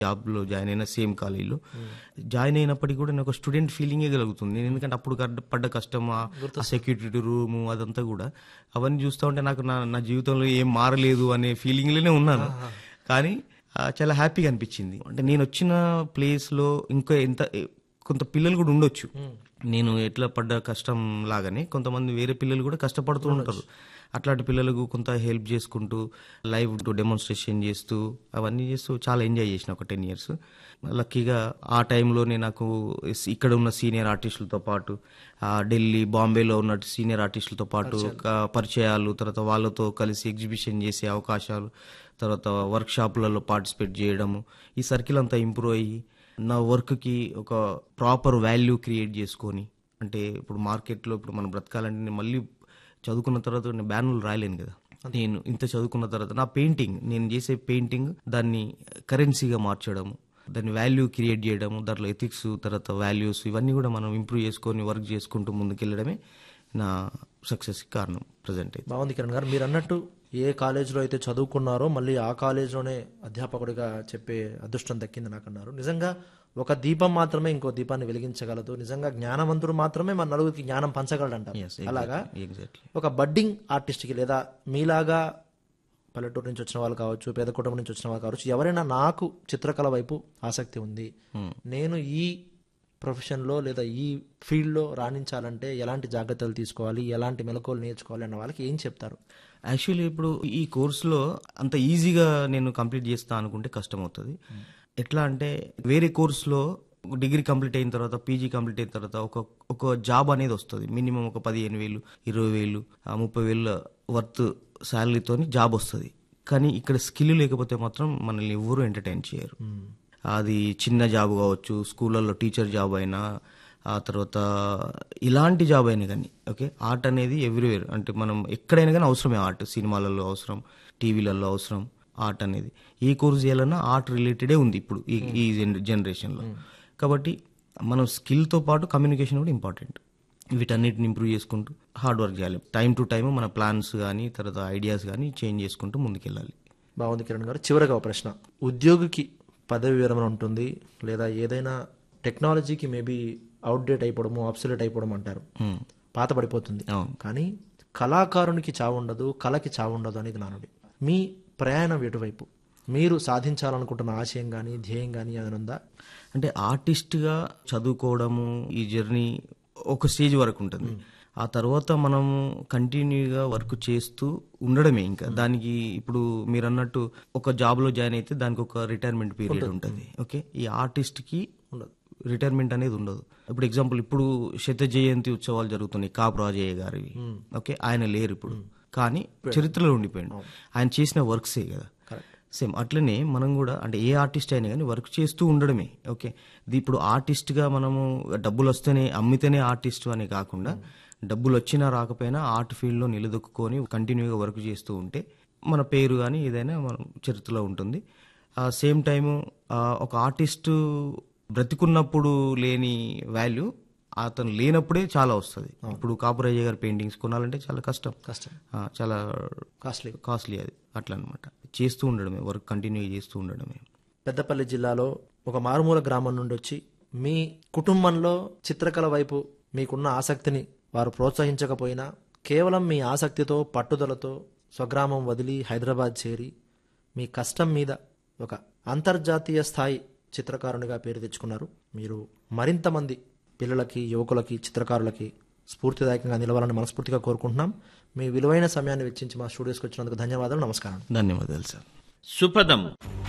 జాబ్లో జాయిన్ అయిన సేమ్ కాలేజీలో జాయిన్ అయినప్పటికీ కూడా నేను ఒక స్టూడెంట్ ఫీలింగే కలుగుతుంది నేను ఎందుకంటే అప్పుడు కడ్డ- పడ్డ కష్టం ఆ సెక్యూరిటీ రూము అదంతా కూడా అవన్నీ చూస్తూ ఉంటే నాకు నా నా జీవితంలో ఏం మారలేదు అనే ఫీలింగ్లోనే ఉన్నాను కానీ ఆ, చాలా హ్యాపీగా అనిపించింది అంటే నేను వచ్చిన ప్లేస్లో ఇంకా ఎంత కొంత పిల్లలు కూడా ఉండొచ్చు నేను ఎట్లా పడ్డ కష్టం లాగానే కొంతమంది వేరే పిల్లలు కూడా కష్టపడుతూ ఉంటారు అట్లాంటి పిల్లలకు కొంత హెల్ప్ చేసుకుంటూ లైవ్ డెమోన్స్ట్రేషన్ చేస్తూ అవన్నీ చేస్తూ చాలా ఎంజాయ్ చేసిన ఒక టెన్ ఇయర్స్ లక్కీగా ఆ టైంలోనే నాకు ఇస్- ఇక్కడ ఉన్న సీనియర్ ఆర్టిస్టులతో పాటు ఆ, ఢిల్లీ బాంబేలో ఉన్న సీనియర్ ఆర్టిస్టులతో పాటు ఒక పరిచయాలు తర్వాత వాళ్ళతో కలిసి ఎగ్జిబిషన్ చేసే అవకాశాలు తర్వాత వర్క్ షాపులలో పార్టిసిపేట్ చేయడము ఈ సర్కిల్ అంతా ఇంప్రూవ్ అయ్యి నా వర్క్కి ఒక ప్రాపర్ వాల్యూ క్రియేట్ చేసుకొని అంటే ఇప్పుడు మార్కెట్లో ఇప్పుడు మనం బ్రతకాలంటే నేను మళ్ళీ చదువుకున్న తర్వాత నేను బ్యానర్లు రాయలేను కదా నేను ఇంత చదువుకున్న తర్వాత నా పెయింటింగ్ నేను చేసే పెయింటింగ్ దాన్ని కరెన్సీగా మార్చడము దాన్ని వాల్యూ క్రియేట్ చేయడము దాంట్లో ఎథిక్స్ తర్వాత వాల్యూస్ ఇవన్నీ కూడా మనం ఇంప్రూవ్ చేసుకొని వర్క్ చేసుకుంటూ ముందుకెళ్ళడమే నా సక్సెస్కి కారణం ప్రజెంట్ అయితే బాగుంది కిరణ్ గారు మీరు అన్నట్టు ఏ కాలేజీలో అయితే చదువుకున్నారో మళ్ళీ ఆ కాలేజీలోనే అధ్యాపకుడిగా చెప్పే అదృష్టం దక్కింది నాకు అన్నారు నిజంగా ఒక దీపం మాత్రమే ఇంకో దీపాన్ని వెలిగించగలదు నిజంగా జ్ఞానవంతుడు మాత్రమే మన నలుగురికి జ్ఞానం పంచగలడంట అలాగా ఎగ్జాక్ట్లీ ఒక బడ్డింగ్ ఆర్టిస్ట్కి లేదా మీలాగా పల్లెటూరు నుంచి వచ్చిన వాళ్ళు కావచ్చు పేద కుటుంబం నుంచి వచ్చిన వాళ్ళు కావచ్చు ఎవరైనా నాకు చిత్రకళ వైపు ఆసక్తి ఉంది నేను ఈ ప్రొఫెషన్లో లేదా ఈ ఫీల్డ్లో రాణించాలంటే ఎలాంటి జాగ్రత్తలు తీసుకోవాలి ఎలాంటి మెలకువలు నేర్చుకోవాలి అన్న వాళ్ళకి ఏం చెప్తారు యాక్చువల్లీ ఇప్పుడు ఈ కోర్సులో అంత ఈజీగా నేను కంప్లీట్ చేస్తా అనుకుంటే కష్టం అవుతుంది ఎట్లా అంటే వేరే కోర్సులో డిగ్రీ కంప్లీట్ అయిన తర్వాత పీజీ కంప్లీట్ అయిన తర్వాత ఒక ఒక జాబ్ అనేది వస్తుంది మినిమం ఒక పదిహేను వేలు ఇరవై వేలు ఆ ముప్పై వేల వర్త్ శాలరీతో జాబ్ వస్తుంది కానీ ఇక్కడ స్కిల్ లేకపోతే మాత్రం మనల్ని ఎవరు ఎంటర్టైన్ చేయరు అది చిన్న జాబ్ కావచ్చు స్కూళ్ళల్లో టీచర్ జాబ్ అయినా ఆ తర్వాత ఇలాంటి జాబ్ అయినా కానీ ఓకే ఆర్ట్ అనేది ఎవ్రీవేర్ అంటే మనం ఎక్కడైనా కానీ అవసరమే ఆర్ట్ సినిమాలలో అవసరం టీవీలలో అవసరం ఆర్ట్ అనేది ఏ కోర్స్ చేయాలన్నా ఆర్ట్ రిలేటెడే ఉంది ఇప్పుడు ఈ ఈ జనరేషన్లో కాబట్టి మనం స్కిల్తో పాటు కమ్యూనికేషన్ కూడా ఇంపార్టెంట్ వీటన్నిటిని ఇంప్రూవ్ చేసుకుంటూ హార్డ్ వర్క్ చేయాలి టైం టు టైం మన ప్లాన్స్ కానీ తర్వాత ఐడియాస్ కానీ చేంజ్ చేసుకుంటూ ముందుకెళ్ళాలి బాగుంది కిరణ్ గారు చివరగా ఒక ప్రశ్న ఉద్యోగికి పదవి విరమణ ఉంటుంది లేదా ఏదైనా టెక్నాలజీకి మేబీ అవుట్డేట్ అయిపోవడము అబ్సల్యూట్ అయిపోవడం అంటారు పాత పడిపోతుంది అవును కానీ కళాకారునికి చావు ఉండదు కళకి చావు ఉండదు అనేది నానుడి మీ ప్రయాణం ఎటువైపు మీరు సాధించాలనుకుంటున్న ఆశయం కానీ ధ్యేయం కానీ ఏదైనా ఉందా అంటే ఆర్టిస్ట్గా చదువుకోవడము ఈ జర్నీ ఒక స్టేజ్ వరకు ఉంటుంది ఆ తర్వాత మనము కంటిన్యూగా వర్క్ చేస్తూ ఉండడమే ఇంకా దానికి ఇప్పుడు మీరు అన్నట్టు ఒక జాబ్లో జాయిన్ అయితే దానికి ఒక రిటైర్మెంట్ పీరియడ్ ఉంటుంది ఓకే ఈ ఆర్టిస్ట్కి ఉండదు రిటైర్మెంట్ అనేది ఉండదు ఇప్పుడు ఎగ్జాంపుల్ ఇప్పుడు శత జయంతి ఉత్సవాలు జరుగుతున్నాయి కాపు రాజయ్య గారివి ఓకే ఆయన లేరు ఇప్పుడు కానీ చరిత్రలో ఉండిపోయింది ఆయన చేసిన వర్క్సే కదా సేమ్ అట్లనే మనం కూడా అంటే ఏ ఆర్టిస్ట్ అయినా కానీ వర్క్ చేస్తూ ఉండడమే ఓకే ఇది ఇప్పుడు ఆర్టిస్ట్గా మనము డబ్బులు వస్తేనే అమ్మితేనే ఆర్టిస్ట్ అని కాకుండా డబ్బులు వచ్చినా రాకపోయినా ఆర్ట్ ఫీల్డ్లో నిలదొక్కుని కంటిన్యూగా వర్క్ చేస్తూ ఉంటే మన పేరు కానీ ఏదైనా మనం చరిత్రలో ఉంటుంది ఆ సేమ్ టైము ఒక ఆర్టిస్టు బ్రతికున్నప్పుడు లేని వాల్యూ అతను లేనప్పుడే చాలా వస్తుంది ఇప్పుడు కాపురయ్య గారి పెయింటింగ్స్ కొనాలంటే చాలా కష్టం కష్టం ఆ, చాలా కాస్ట్లీ కాస్ట్లీ అది అట్లా అనమాట చేస్తూ ఉండడమే వర్క్ కంటిన్యూ చేస్తూ ఉండడమే పెద్దపల్లి జిల్లాలో ఒక మారుమూల గ్రామం నుండి వచ్చి మీ కుటుంబంలో చిత్రకళ వైపు మీకున్న ఆసక్తిని వారు ప్రోత్సహించకపోయినా కేవలం మీ ఆసక్తితో పట్టుదలతో స్వగ్రామం వదిలి హైదరాబాద్ చేరి మీ కష్టం మీద ఒక అంతర్జాతీయ స్థాయి చిత్రకారునిగా పేరు తెచ్చుకున్నారు మీరు మరింత మంది పిల్లలకి యువకులకి చిత్రకారులకి స్ఫూర్తిదాయకంగా నిలవాలని మనస్ఫూర్తిగా కోరుకుంటున్నాం మీ విలువైన సమయాన్ని వెచ్చించి మా స్టూడియోస్కి వచ్చినందుకు ధన్యవాదాలు నమస్కారం ధన్యవాదాలు సార్ సుపదం